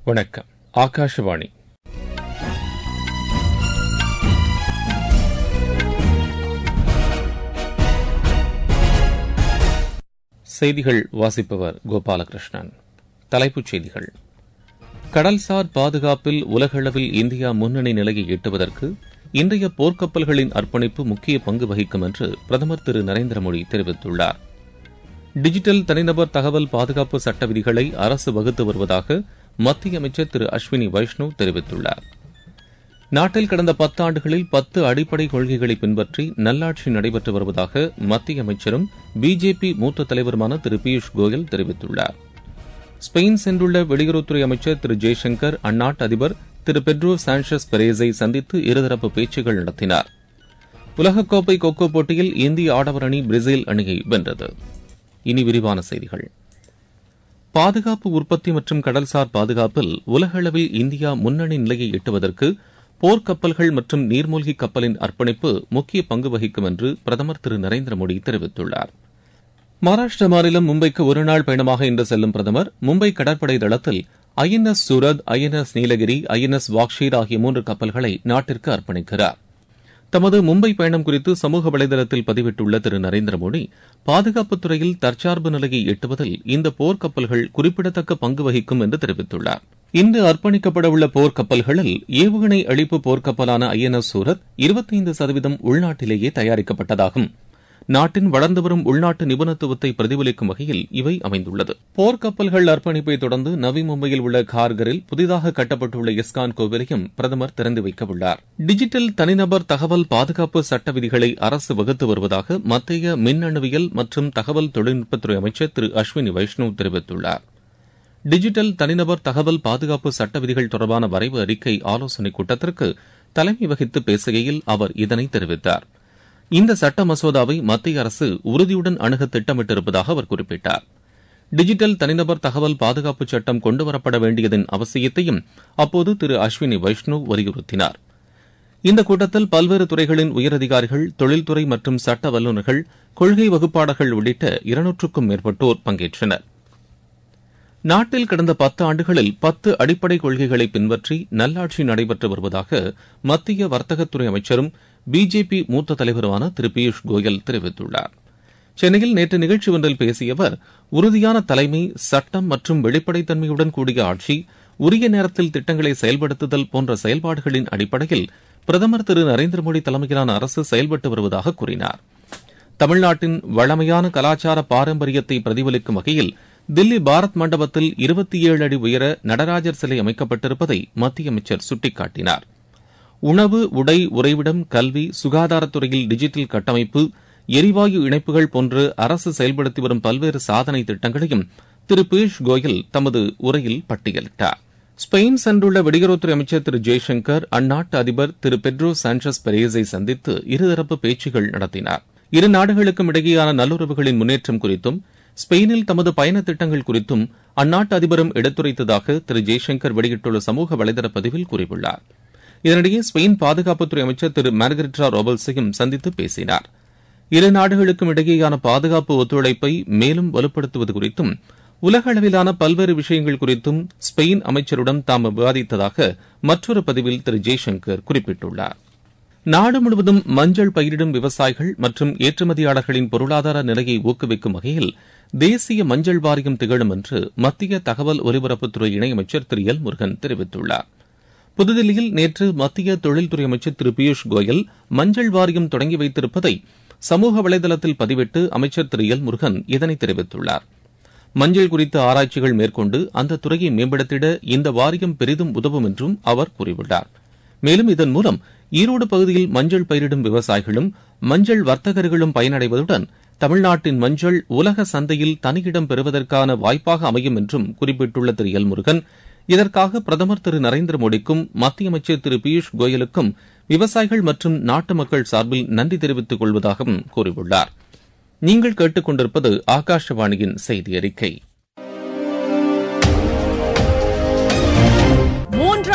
வணக்கம் ஆகாஷவாணி செய்திகள் வாசிப்பவர் கோபாலகிருஷ்ணன் தலைப்புச் செய்திகள் கடல்சார் பாதுகாப்பில் உலகளவில் இந்தியா முன்னணி நிலையை எட்டுவதற்கு இன்றைய போர்க்கப்பல்களின் அர்ப்பணிப்பு முக்கிய பங்கு வகிக்கும் என்று பிரதமர் திரு நரேந்திர மோடி தெரிவித்துள்ளார் டிஜிட்டல் தனிநபர் தகவல் பாதுகாப்பு சட்ட விதிகளை அரசு வகுத்து வருவதாக மத்திய அமைச்சர் திரு அஸ்வினி வைஷ்ணவ் தெரிவித்துள்ளார் நாட்டில் கடந்த பத்தாண்டுகளில் பத்து அடிப்படை கொள்கைகளை பின்பற்றி நல்லாட்சி நடைபெற்று வருவதாக மத்திய அமைச்சரும் பிஜேபி மூத்த தலைவருமான திரு பியூஷ் கோயல் தெரிவித்துள்ளார் ஸ்பெயின் சென்றுள்ள வெளியுறவுத்துறை அமைச்சர் திரு ஜெய்சங்கர் அந்நாட்டு அதிபர் திரு பெட்ரோ சான்சஸ் பெரேஸை சந்தித்து இருதரப்பு பேச்சுகள் நடத்தினார் உலகக்கோப்பை கொக்கோ போட்டியில் இந்திய ஆடவர் அணி பிரேசில் அணியை வென்றது இனி விரிவான செய்திகள் பாதுகாப்பு உற்பத்தி மற்றும் கடல்சார் பாதுகாப்பில் உலகளவில் இந்தியா முன்னணி நிலையை எட்டுவதற்கு போர்க்கப்பல்கள் மற்றும் நீர்மூழ்கி கப்பலின் அர்ப்பணிப்பு முக்கிய பங்கு வகிக்கும் என்று பிரதமர் திரு நரேந்திர மோடி தெரிவித்துள்ளார் மகாராஷ்டிர மாநிலம் மும்பைக்கு ஒருநாள் பயணமாக இன்று செல்லும் பிரதமர் மும்பை கடற்படை தளத்தில் INS Surat INS Nilgiri INS Vagsheer ஆகிய மூன்று கப்பல்களை நாட்டிற்கு அர்ப்பணிக்கிறார் தமது மும்பை பயணம் குறித்து சமூக வலைதளத்தில் பதிவிட்டுள்ள திரு நரேந்திர மோடி பாதுகாப்புத் துறையில் தற்சார்பு நிலையை எட்டுவதில் இந்த போர்க்கப்பல்கள் குறிப்பிடத்தக்க பங்கு வகிக்கும் என்று தெரிவித்துள்ளார் இன்று அர்ப்பணிக்கப்படவுள்ள போர்க்கப்பல்களில் ஏவுகணை அளிப்பு போர்க்கப்பலான ஐஎன்எஸ் சூரத் இருபத்தைந்து சதவீதம் உள்நாட்டிலேயே தயாரிக்கப்பட்டதாகும் நாட்டின் வளர்ந்து வரும் உள்நாட்டு நிபுணத்துவத்தை பிரதிபலிக்கும் வகையில் இவை அமைந்துள்ளது போர்க்கப்பல்கள் அர்ப்பணிப்பை தொடர்ந்து நவி மும்பையில் உள்ள கார்கரில் புதிதாக கட்டப்பட்டுள்ள இஸ்கான் கோவிலையும் பிரதமர் திறந்து வைக்கவுள்ளார் டிஜிட்டல் தனிநபர் தகவல் பாதுகாப்பு சட்ட விதிகளை அரசு வகுத்து வருவதாக மத்திய மின்னணுவியல் மற்றும் தகவல் தொழில்நுட்பத்துறை அமைச்சர் திரு அஸ்வினி வைஷ்ணவ் தெரிவித்துள்ளார் டிஜிட்டல் தனிநபர் தகவல் பாதுகாப்பு சட்ட விதிகள் தொடர்பான வரைவு அறிக்கை ஆலோசனைக் கூட்டத்திற்கு தலைமை வகித்து பேசுகையில் அவர் இதனை தெரிவித்தார் இந்த சட்ட மசோதாவை மத்திய அரசு உறுதியுடன் அணுக திட்டமிட்டிருப்பதாக அவர் குறிப்பிட்டார் டிஜிட்டல் தனிநபர் தகவல் பாதுகாப்பு சட்டம் கொண்டுவரப்பட வேண்டியதன் அவசியத்தையும் அப்போது திரு அஸ்வினி வைஷ்ணவ் வலியுறுத்தினார் இந்த கூட்டத்தில் பல்வேறு துறைகளின் உயரதிகாரிகள் தொழில்துறை மற்றும் சட்ட வல்லுநர்கள் கொள்கை வகுப்பாளர்கள் உள்ளிட்ட இருநூற்றுக்கும் மேற்பட்டோர் பங்கேற்றனர் நாட்டில் கடந்த பத்து ஆண்டுகளில் பத்து அடிப்படை கொள்கைகளை பின்பற்றி நல்லாட்சி நடைபெற்று வருவதாக மத்திய வர்த்தகத்துறை அமைச்சரும் பிஜேபி மூத்த தலைவருமான திரு பியூஷ் கோயல் தெரிவித்துள்ளார் சென்னையில் நேற்று நிகழ்ச்சி ஒன்றில் பேசிய அவர் உறுதியான தலைமை சட்டம் மற்றும் வெளிப்படைத்தன்மையுடன் கூடிய ஆட்சி உரிய நேரத்தில் திட்டங்களை செயல்படுத்துதல் போன்ற செயல்பாடுகளின் அடிப்படையில் பிரதமர் திரு நரேந்திர மோடி தலைமையிலான அரசு செயல்பட்டு வருவதாக கூறினார் தமிழ்நாட்டின் வளமையான கலாச்சார பாரம்பரியத்தை பிரதிபலிக்கும் வகையில் தில்லி பாரத் மண்டபத்தில் இருபத்தி ஏழு அடி உயர நடராஜர் சிலை அமைக்கப்பட்டிருப்பதை மத்திய அமைச்சர் சுட்டிக்காட்டினார் உணவு உடை உறைவிடம் கல்வி சுகாதாரத்துறையில் டிஜிட்டல் கட்டமைப்பு எரிவாயு இணைப்புகள் போன்று அரசு செயல்படுத்தி வரும் பல்வேறு சாதனை திட்டங்களையும் திரு பியூஷ் கோயல் தமது உரையில் பட்டியலிட்டார் ஸ்பெயின் சென்றுள்ள வெளியுறவுத்துறை அமைச்சர் திரு ஜெய்சங்கர் அந்நாட்டு அதிபர் திரு பெட்ரோ சான்சஸ் பெரேஸை சந்தித்து இருதரப்பு பேச்சுகள் நடத்தினார் இரு நாடுகளுக்கும் இடையேயான நல்லுறவுகளின் முன்னேற்றம் குறித்தும் ஸ்பெயினில் தமது பயண திட்டங்கள் குறித்தும் அந்நாட்டு அதிபரும் எடுத்துரைத்ததாக திரு ஜெய்சங்கர் வெளியிட்டுள்ள சமூக வலைதள பதிவில் கூறியுள்ளார் இதனிடையே ஸ்பெயின் பாதுகாப்புத்துறை அமைச்சர் திரு மார்கரிட்டா ரோபல்ஸையும் சந்தித்து பேசினார் இரு நாடுகளுக்கும் இடையேயான பாதுகாப்பு ஒத்துழைப்பை மேலும் வலுப்படுத்துவது குறித்தும் உலக அளவிலான பல்வேறு விஷயங்கள் குறித்தும் ஸ்பெயின் அமைச்சருடன் தாம் விவாதித்ததாக மற்றொரு பதிவில் திரு ஜெய்சங்கர் குறிப்பிட்டுள்ளார் நாடு முழுவதும் மஞ்சள் பயிரிடும் விவசாயிகள் மற்றும் ஏற்றுமதியாளர்களின் பொருளாதார நிலையை ஊக்குவிக்கும் வகையில் தேசிய மஞ்சள் வாரியம் திகழும் என்று மத்திய தகவல் ஒலிபரப்புத்துறை இணையமைச்சர் திரு எல் முருகன் தெரிவித்துள்ளார் புதுதில்லியில் நேற்று மத்திய தொழில்துறை அமைச்சர் திரு பியூஷ் கோயல் மஞ்சள் வாரியம் தொடங்கி வைத்திருப்பதை சமூக வலைதளத்தில் பதிவிட்டு அமைச்சர் திரு எல் முருகன் இதனை தெரிவித்துள்ளார் மஞ்சள் குறித்த ஆராய்ச்சிகள் மேற்கொண்டு அந்த துறையை மேம்படுத்திட இந்த வாரியம் பெரிதும் உதவும் என்றும் அவர் கூறியுள்ளார் மேலும் இதன் மூலம் ஈரோடு பகுதியில் மஞ்சள் பயிரிடும் விவசாயிகளும் மஞ்சள் வர்த்தகர்களும் பயனடைவதுடன் தமிழ்நாட்டின் மஞ்சள் உலக சந்தையில் தனியிடம் பெறுவதற்கான வாய்ப்பாக அமையும் என்றும் குறிப்பிட்டுள்ள திரு எல் முருகன் இதற்காக பிரதமர் திரு நரேந்திர மோடிக்கும் மத்திய அமைச்சர் திரு பியூஷ் கோயலுக்கும் விவசாயிகள் மற்றும் நாட்டு மக்கள் சார்பில் நன்றி தெரிவித்துக் கொள்வதாகவும் கூறியுள்ளார் நீங்கள் கேட்டுக்கொண்டிருப்பது ஆகாஷவாணியின் செய்தி அறிக்கை மூன்றாம் முறை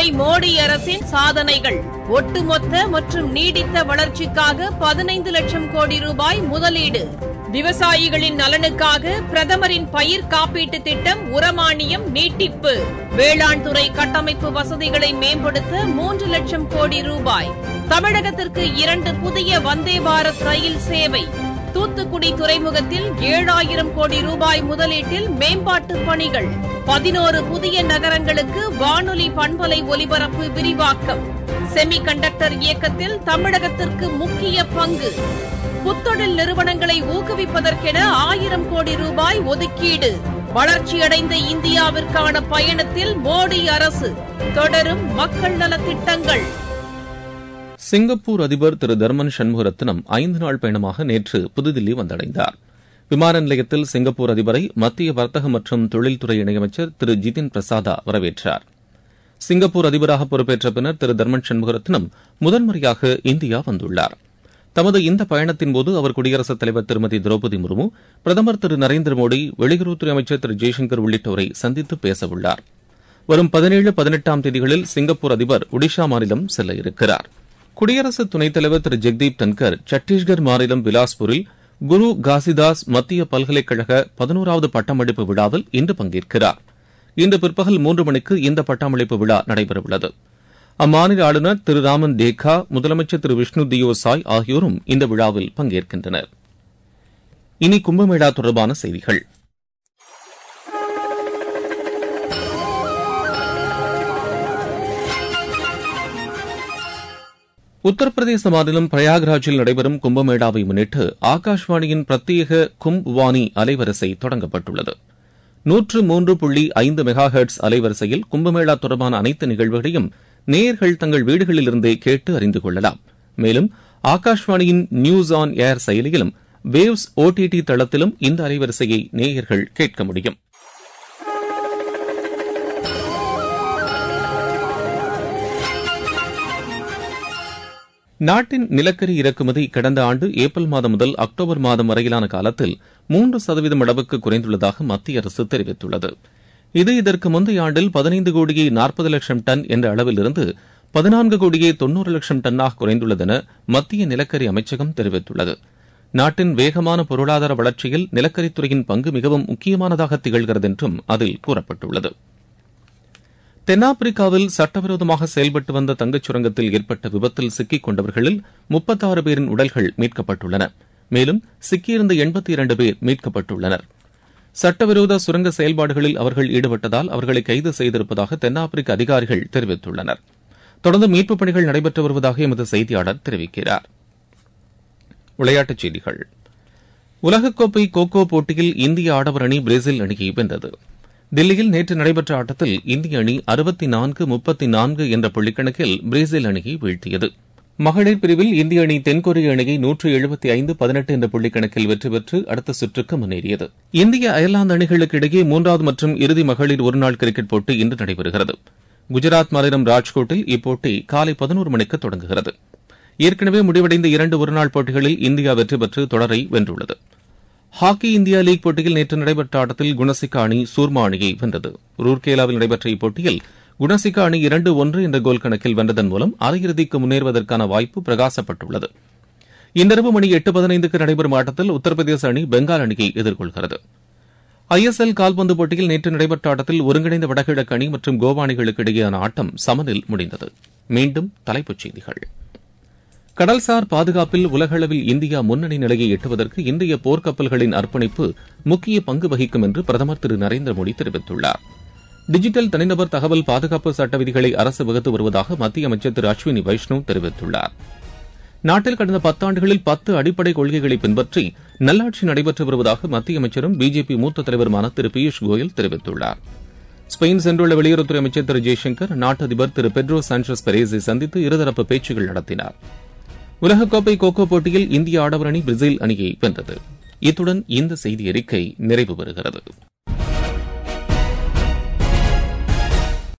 மோடி அரசின் சாதனைகள் ஒட்டுமொத்த மற்றும் நீடித்த வளர்ச்சிக்காக பதினைந்து லட்சம் கோடி ரூபாய் முதலீடு விவசாயிகளின் நலனுக்காக பிரதமரின் பயிர் காப்பீட்டு திட்டம் உரமானியம் நீட்டிப்பு வேளாண் துறை கட்டமைப்பு வசதிகளை மேம்படுத்த மூன்று லட்சம் கோடி ரூபாய் தமிழகத்திற்கு இரண்டு புதிய வந்தே பாரத் ரயில் சேவை தூத்துக்குடி துறைமுகத்தில் ஏழாயிரம் கோடி ரூபாய் முதலீட்டில் மேம்பாட்டு பணிகள் பதினோரு புதிய நகரங்களுக்கு வானொலி பண்பலை ஒலிபரப்பு விரிவாக்கம் செமி கண்டக்டர் இயக்கத்தில் தமிழகத்திற்கு முக்கிய பங்கு புத்தொழில் நிறுவனங்களை ஊக்குவிப்பதற்கென ஆயிரம் கோடி ரூபாய் ஒதுக்கீடு வளர்ச்சியடைந்த இந்தியாவிற்கான பயணத்தில் மோடி அரசு தொடரும் மக்கள் நலத்திட்டங்கள் சிங்கப்பூர் அதிபர் திரு தர்மன் சண்முகரத்னம் ஐந்து நாள் பயணமாக நேற்று புதுதில்லி வந்தடைந்தார் விமான நிலையத்தில் சிங்கப்பூர் அதிபரை மத்திய வர்த்தக மற்றும் தொழில்துறை இணையமைச்சர் திரு ஜிதின் பிரசாதா வரவேற்றார் சிங்கப்பூர் அதிபராக பொறுப்பேற்ற பின்னர் திரு தர்மன் சண்முகரத்னம் முதன்முறையாக இந்தியா வந்துள்ளார் தமது இந்த பயணத்தின்போது அவர் குடியரசுத் தலைவர் திருமதி திரௌபதி முர்மு பிரதமர் திரு நரேந்திர மோடி வெளியுறவுத்துறை அமைச்சர் திரு ஜெய்சங்கர் உள்ளிட்டோரை சந்தித்து பேசவுள்ளார் வரும் பதினேழு பதினெட்டாம் தேதிகளில் சிங்கப்பூர் அதிபர் ஒடிஷா மாநிலம் செல்ல இருக்கிறார் குடியரசு துணைத் தலைவர் திரு ஜெக்தீப் தன்கர் சத்தீஸ்கர் மாநிலம் பிலாஸ்பூரில் குரு காசிதாஸ் மத்திய பல்கலைக்கழக பதினோராவது பட்டமளிப்பு விழாவில் இன்று பங்கேற்கிறார் இன்று பிற்பகல் மூன்று மணிக்கு இந்த பட்டமளிப்பு விழா நடைபெறவுள்ளது அம்மாநில ஆளுநர் திரு ராமன் டேகா முதலமைச்சர் திரு விஷ்ணு தியோ சாய் ஆகியோரும் இந்த விழாவில் பங்கேற்கின்றனர் இனி கும்பமேளா தொடர்பான செய்திகள் உத்தரப்பிரதேச மாநிலம் பிரயாக்ராஜில் நடைபெறும் கும்பமேளாவை முன்னிட்டு ஆகாஷ்வாணியின் பிரத்யேக கும்ப் வாணி அலைவரிசை தொடங்கப்பட்டுள்ளது நூற்று மூன்று புள்ளி ஐந்து மெகா ஹெர்ட்ஸ் அலைவரிசையில் கும்பமேளா தொடர்பான அனைத்து நிகழ்வுகளையும் நேயர்கள் தங்கள் வீடுகளிலிருந்தே கேட்டு அறிந்து கொள்ளலாம் மேலும் ஆகாஷ்வாணியின் நியூஸ் ஆன் ஏர் செயலியிலும் வேவ்ஸ் ஓடிடி தளத்திலும் இந்த அலைவரிசையை நேயர்கள் கேட்க முடியும் நாட்டின் நிலக்கரி இறக்குமதி கடந்த ஆண்டு ஏப்ரல் மாதம் முதல் அக்டோபர் மாதம் வரையிலான காலத்தில் மூன்று சதவீதம் அளவுக்கு குறைந்துள்ளதாக மத்திய அரசு தெரிவித்துள்ளது இது இதற்கு முந்தைய ஆண்டில் பதினைந்து கோடியே நாற்பது லட்சம் டன் என்ற அளவிலிருந்து பதினான்கு கோடியே தொன்னூறு லட்சம் டன்னாக குறைந்துள்ளது என மத்திய நிலக்கரி அமைச்சகம் தெரிவித்துள்ளது நாட்டின் வேகமான பொருளாதார வளர்ச்சியில் நிலக்கரித்துறையின் பங்கு மிகவும் முக்கியமானதாக திகழ்கிறது என்றும் அதில் கூறப்பட்டுள்ளது தென்னாப்பிரிக்காவில் சட்டவிரோதமாக செயல்பட்டு வந்த தங்கச் சுரங்கத்தில் ஏற்பட்ட விபத்தில் சிக்கிக் கொண்டவர்களில் முப்பத்தாறு பேரின் உடல்கள் மீட்கப்பட்டுள்ளன மேலும் சிக்கியிருந்த எண்பத்தி இரண்டு பேர் மீட்கப்பட்டுள்ளனர் சட்டவிரோத சுரங்க செயல்பாடுகளில் அவர்கள் ஈடுபட்டதால் அவர்களை கைது செய்திருப்பதாக தென்னாப்பிரிக்க அதிகாரிகள் தெரிவித்துள்ளனர் தொடர்ந்து மீட்புப் பணிகள் நடைபெற்று வருவதாக எமது செய்தியாளர் தெரிவிக்கிறார் விளையாட்டுச் செய்திகள் உலகக்கோப்பை கோகோ போட்டியில் இந்திய ஆடவர் அணி பிரேசில் அணியை வென்றது தில்லியில் நேற்று நடைபெற்ற ஆட்டத்தில் இந்திய அணி அறுபத்தி நான்கு முப்பத்தி நான்கு என்ற புள்ளிக்கணக்கில் பிரேசில் அணியை வீழ்த்தியது மகளிர் பிரிவில் இந்திய அணி தென்கொரிய அணியை நூற்று எழுபத்தி ஐந்து பதினெட்டு என்ற புள்ளிக்கணக்கில் வெற்றி பெற்று அடுத்த சுற்றுக்கு முன்னேறியது இந்திய அயர்லாந்து அணிகளுக்கு இடையே மூன்றாவது மற்றும் இறுதி மகளிர் ஒருநாள் கிரிக்கெட் போட்டி இன்று நடைபெறுகிறது குஜராத் மாநிலம் ராஜ்கோட்டில் இப்போட்டி காலை பதினோரு மணிக்கு தொடங்குகிறது ஏற்கனவே முடிவடைந்த இரண்டு ஒருநாள் போட்டிகளில் இந்தியா வெற்றி பெற்று தொடரை வென்றுள்ளது ஹாக்கி இந்தியா லீக் போட்டியில் நேற்று நடைபெற்ற ஆட்டத்தில் குணசிகா அணி சூர்மா அணியை வென்றது ரூர்கேலாவில் நடைபெற்ற இப்போட்டியில் குணசிகா அணி இரண்டு ஒன்று என்ற கோல் கணக்கில் வென்றதன் மூலம் அரையிறுதிக்கு முன்னேறுவதற்கான வாய்ப்பு பிரகாசப்பட்டுள்ளது இன்றிரவு மணி எட்டு பதினைந்துக்கு நடைபெறும் ஆட்டத்தில் உத்தரப்பிரதேச அணி பெங்கால் அணியை எதிர்கொள்கிறது ஐஎஸ்எல் கால்பந்து போட்டியில் நேற்று நடைபெற்ற ஆட்டத்தில் ஒருங்கிணைந்த வடகிழக்கு அணி மற்றும் கோவா அணிகளுக்கு இடையேயான ஆட்டம் சமனில் முடிந்தது மீண்டும் தலைப்புச் செய்திகள் கடல்சார் பாதுகாப்பில் உலகளவில் இந்தியா முன்னணி நிலையை எட்டுவதற்கு இந்திய போர்க்கப்பல்களின் அர்ப்பணிப்பு முக்கிய பங்கு வகிக்கும் என்று பிரதமர் திரு நரேந்திர மோடி தெரிவித்துள்ளார் டிஜிட்டல் தனிநபர் தகவல் பாதுகாப்பு சட்ட விதிகளை அரசு வகுத்து வருவதாக மத்திய அமைச்சர் திரு அஸ்வினி வைஷ்ணவ் தெரிவித்துள்ளார் நாட்டில் கடந்த பத்தாண்டுகளில் பத்து அடிப்படை கொள்கைகளை பின்பற்றி நல்லாட்சி நடைபெற்று வருவதாக மத்திய அமைச்சரும் பிஜேபி மூத்த தலைவருமான திரு பியூஷ் கோயல் தெரிவித்துள்ளார் ஸ்பெயின் சென்றுள்ள வெளியுறவுத்துறை அமைச்சர் திரு ஜெய்சங்கர் நாட்டு அதிபர் திரு பெட்ரோ சாnchez பெரேஸை சந்தித்து இருதரப்பு பேச்சுகள் நடத்தினார் உலகக்கோப்பை கோகோ போட்டியில் இந்திய ஆடவர் அணி பிரேசில் அணியை வென்றது இத்துடன் இந்த செய்தி அறிக்கை நிறைவு பெறுகிறது